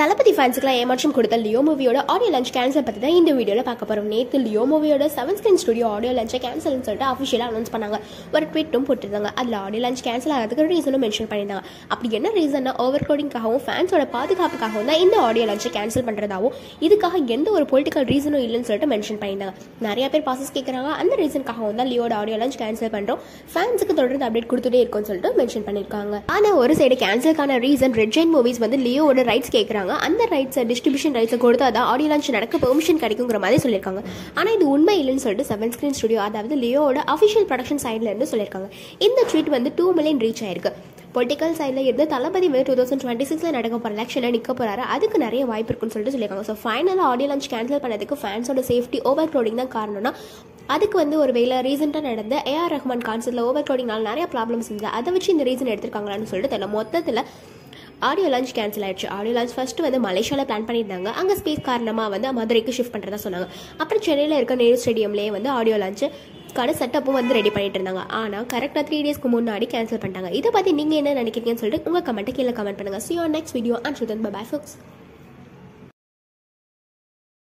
தளபதி ஃபேன்ஸுக்குலாம் ஏமாற்றம் கொடுத்த லியோ மூவியோட ஆடியோ லஞ்ச் கேன்சல் பற்றி தான் இந்த வீடியோவில் பார்க்க போகிறோம் நேற்று லியோ மூவியோட செவன் ஸ்கிரீன் ஸ்டுடியோ ஆடியோ லஞ்சை கேன்சல்னு சொல்லிட்டு அஃபிஷியலாக அனௌன்ஸ் பண்ணாங்க ஒரு ட்வீட்டும் போட்டிருந்தாங்க அதில் ஆடியோ லஞ்ச் கேன்சல் ஆகிறதுக்கு ரீசனும் மென்ஷன் பண்ணியிருந்தாங்க அப்படி என்ன ரீசன்னா ஓவர் கோடிங்காகவும் ஃபேன்ஸோட பாதுகாப்புக்காகவும் தான் இந்த ஆடியோ லஞ்சை கேன்சல் பண்ணுறதாகவும் இதுக்காக எந்த ஒரு பொலிட்டிக்கல் ரீசனும் இல்லைன்னு சொல்லிட்டு மென்ஷன் பண்ணியிருந்தாங்க நிறைய பேர் பாசஸ் கேட்குறாங்க அந்த ரீசனுக்காகவும் தான் லியோட ஆடியோ லஞ்ச் கேன்சல் பண்ணுறோம் ஃபேன்ஸுக்கு தொடர்ந்து அப்டேட் கொடுத்துட்டே இருக்கும்னு சொல்லிட்டு மென்ஷன் பண்ணியிருக்காங்க ஆனால் ஒரு சைடு கேன்சலுக்கான ரீசன் ரெட் ஜெயின் மூவிஸ் வந்து லியோட ரைட்ஸ் கேட்குறாங்க அந்த ரைட்ஸை டிஸ்ட்ரிபியூஷன் ரைட்ஸை கொடுத்தா தான் ஆடியோ லான்ச் நடக்க பெர்மிஷன் கிடைக்குங்கிற மாதிரி சொல்லியிருக்காங்க ஆனால் இது உண்மை இல்லைன்னு சொல்லிட்டு செவன் ஸ்கிரீன் ஸ்டுடியோ அதாவது லியோட அஃபிஷியல் ப்ரொடக்ஷன் சைட்ல இருந்து சொல்லியிருக்காங்க இந்த ட்வீட் வந்து டூ மில்லியன் ரீச் ஆயிருக்கு பொலிட்டிக்கல் சைடில் இருந்து தளபதி வந்து டூ தௌசண்ட் டுவெண்ட்டி சிக்ஸில் நடக்க போகிற எலெக்ஷனில் நிற்க போகிறாரு அதுக்கு நிறைய வாய்ப்பு இருக்குன்னு சொல்லிட்டு சொல்லியிருக்காங்க ஸோ ஃபைனலாக ஆடியோ லான்ச் கேன்சல் பண்ணதுக்கு ஃபேன்ஸோட சேஃப்டி ஓவர் க்ரௌடிங் தான் காரணம்னா அதுக்கு வந்து ஒரு வேலை ரீசெண்டாக நடந்த ஏஆர் ரஹ்மான் கான்சர்ட்டில் ஓவர் க்ரௌடிங்னால நிறைய ப்ராப்ளம்ஸ் இருந்தது அதை வச்சு இந்த ரீசன் எடுத்திருக்காங்களான்னு சொல்லிட்டு தெரியல மொத்தத்தில் ஆடியோ லான்ச் கேன்சல் ஆயிடுச்சு ஆடியோ லான்ச் ஃபர்ஸ்ட் வந்து மலேசியாவில் பிளான் பண்ணியிருந்தாங்க அங்கே ஸ்பேஸ் காரணமாக வந்து மதுரைக்கு ஷிஃப்ட் பண்ணுறதா சொன்னாங்க அப்புறம் சென்னையில் இருக்க நேரு ஸ்டேடியம்லேயே வந்து ஆடியோ லான்ச்சு கடை செட்டப்பும் வந்து ரெடி பண்ணிட்டு இருந்தாங்க ஆனால் கரெக்டாக த்ரீ டேஸ்க்கு முன்னாடி கேன்சல் பண்ணிட்டாங்க இதை பற்றி நீங்கள் என்ன நினைக்கிறீங்கன்னு சொல்லிட்டு உங்கள் கமெண்ட்டை கீழே கமெண்ட் பண்ணுங்கள் see on next video and சுதன் பை ஃபோக்ஸ்